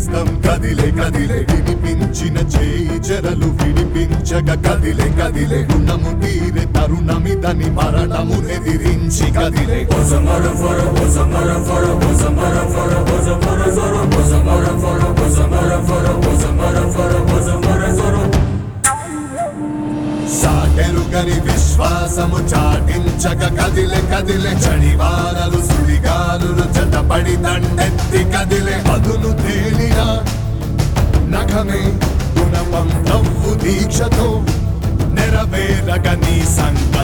హస్తం కదిలే కదిలే వినిపించిన చేయి చెరలు వినిపించక కదిలే కదిలే రుణము తీరే తరుణమిదని మరణము ఎదిరించి కదిలే సాగెరుగని విశ్వాసము చాటించక కదిలే కదిలే చడివారలు సుడిగాలులు జతపడి దండెత్తి కదిలే అదును తేలిన నఖమే గుణపం నవ్వు దీక్షతో నెరవేరగ నీ సంకల్ప